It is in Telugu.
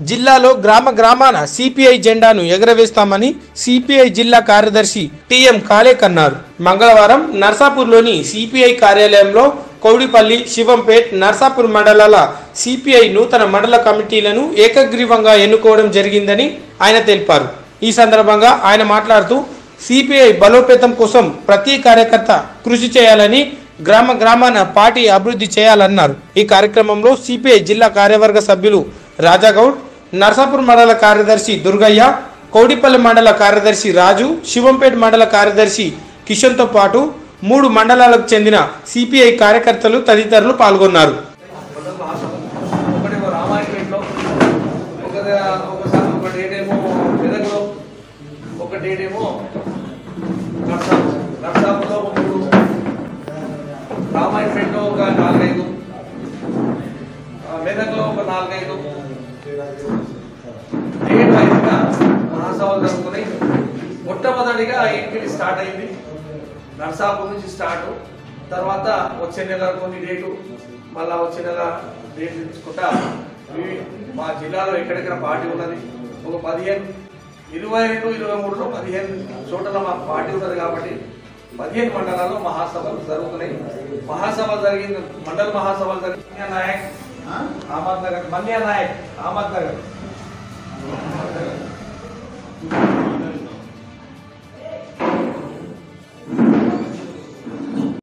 జిల్లాలో గ్రామ గ్రామాన సిపిఐ జెండాను ఎగరవేస్తామని సిపిఐ జిల్లా కార్యదర్శి టిఎం కాలేక్ అన్నారు మంగళవారం నర్సాపూర్లోని సిపిఐ కార్యాలయంలో కౌడిపల్లి శివంపేట్ నర్సాపూర్ మండలాల సిపిఐ నూతన మండల కమిటీలను ఏకగ్రీవంగా ఎన్నుకోవడం జరిగిందని ఆయన తెలిపారు ఈ సందర్భంగా ఆయన మాట్లాడుతూ సిపిఐ బలోపేతం కోసం ప్రతి కార్యకర్త కృషి చేయాలని గ్రామ గ్రామాన పార్టీ అభివృద్ధి చేయాలన్నారు ఈ కార్యక్రమంలో సిపిఐ జిల్లా కార్యవర్గ సభ్యులు రాజాగౌడ్ నర్సాపూర్ మండల కార్యదర్శి దుర్గయ్య కౌడిపల్లి మండల కార్యదర్శి రాజు శివంపేట మండల కార్యదర్శి కిషన్తో పాటు మూడు మండలాలకు చెందిన సిపిఐ కార్యకర్తలు తదితరులు పాల్గొన్నారు ఒకటేమో రామాయణపేటలో ఒక ఒకసారి ఒక డేట్ ఏమో మెదక్లో ఒక డేట్ ఏమో నర్సాపు నర్సాపులో ఒక మూడు రామాయణపేటలో ఒక నాలుగైదు ఆ, మెదక్లో ఒక నాలుగైదు డేట్ వైజ్గా మహాసభలు జరుగుతున్నాయి మొట్టమొదటిగా ఇంటికి స్టార్ట్ అయింది నర్సాపూర్ నుంచి స్టార్ట్ తర్వాత వచ్చే నెల కొన్ని డేటు మళ్ళా వచ్చే నెల డేట్ తీసుకుంటా ఇవి మా జిల్లాలో ఎక్కడెక్కడ పార్టీ ఉన్నది ఒక పదిహేను ఇరవై రెండు ఇరవై మూడులో పదిహేను చోట్ల మాకు పార్టీ ఉన్నది కాబట్టి పదిహేను మండలాల్లో మహాసభలు జరుగుతున్నాయి మహాసభ జరిగిన మండల మహాసభలు జరిగిన మన్యా నాయక్ అహ్మద్ నగర్ మన్యా నాయక్ అహ్మద్ నగర్